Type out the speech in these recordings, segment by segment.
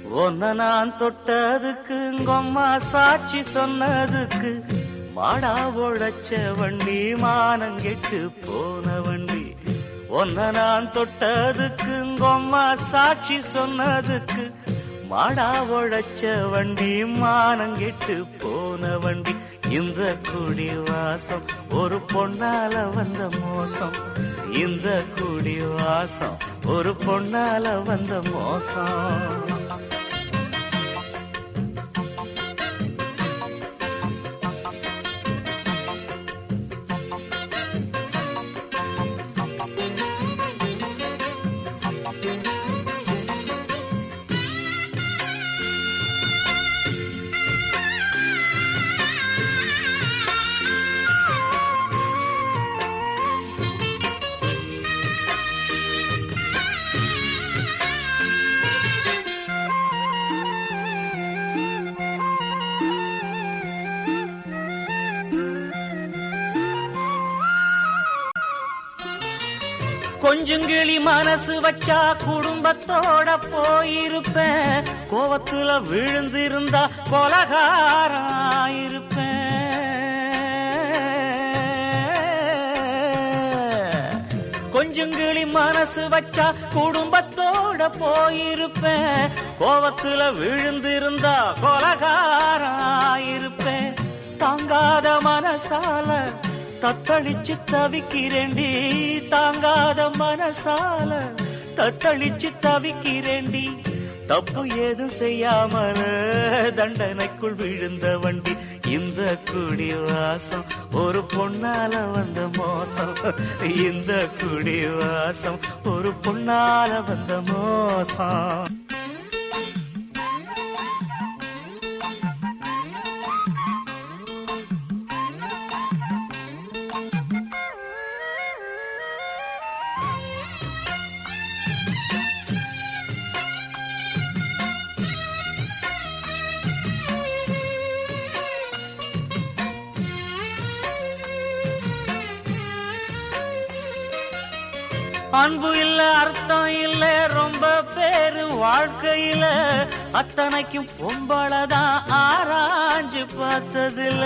ஒன்ன நான் தொட்டதுக்கு உங்கம்மா சாட்சி சொன்னதுக்கு மாடா உழைச்ச வண்டி மானங்கெட்டு போன வண்டி ஒன்ன நான் தொட்டதுக்கு உங்கம்மா சாட்சி சொன்னதுக்கு மாடா உழைச்ச வண்டி மானங்கெட்டு போன வண்டி இந்த குடி வாசம் ஒரு பொன்னால வந்த மோசம் இந்த குடி வாசம் ஒரு பொன்னால வந்த மோசம் கொஞ்சங்கிளி மனசு வச்சா குடும்பத்தோட போயிருப்பேன் கோவத்துல விழுந்திருந்தா கொலகாராயிருப்பேன் கொஞ்சங்கிளி மனசு வச்சா குடும்பத்தோட போயிருப்பேன் கோவத்துல விழுந்திருந்தா கொலகாராயிருப்பேன் தாங்காத மனசால தத்தளிச்சு தவிக்கிறேண்டி தாங்காத மனசால தத்தளிச்சு தவிக்கிறேண்டி தப்பு ஏதும் செய்யாமல தண்டனைக்குள் விழுந்த வண்டி இந்த குடி வாசம் ஒரு பொன்னால வந்த மோசம் இந்த குடி வாசம் ஒரு பொன்னால வந்த மோசம் அன்பு இல்ல அர்த்தம் இல்ல ரொம்ப பேரு வாழ்க்கையில அத்தனைக்கும் பொம்பளதான் ஆராய்ஞ்சு பார்த்ததில்ல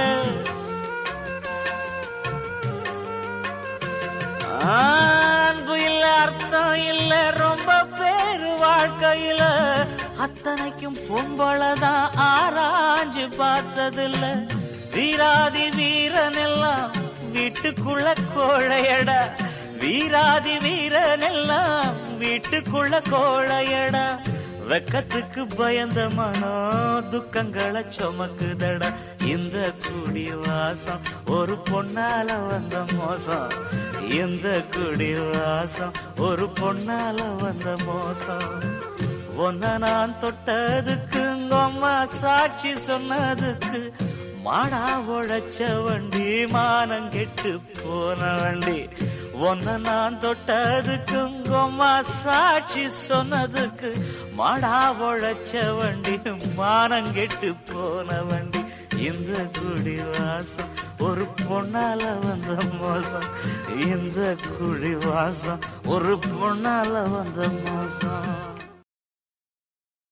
அன்பு இல்ல அர்த்தம் இல்ல ரொம்ப பேரு வாழ்க்கையில அத்தனைக்கும் பொம்பளதான் ஆராய்ஞ்சு பார்த்ததில்ல வீராதி வீரன் எல்லாம் வீட்டுக்குள்ள கோழையடா வீராதி வீரன் எல்லாம் வீட்டுக்குள்ள கோழையடா வெக்கத்துக்கு பயந்த மனோ துக்கங்களை சுமக்குதடா இந்த குடி வாசம் ஒரு பொன்னால வந்த மோசம் இந்த குடி வாசம் ஒரு பொன்னால வந்த மோசம் ஒன்ன நான் தொட்டதுக்கு உங்கம்மா சாட்சி சொன்னதுக்கு மாடா உழைச்ச வண்டி மானம் கெட்டு போன வண்டி ஒன்ன நான் தொட்டதுக்கு உங்கம்மா சாட்சி சொன்னதுக்கு மாடா உழைச்ச வண்டி மானம் கெட்டு போன வண்டி இந்த குடி வாசம் ஒரு பொண்ணால வந்த மோசம் இந்த குடி வாசம் ஒரு பொண்ணால வந்த மோசம்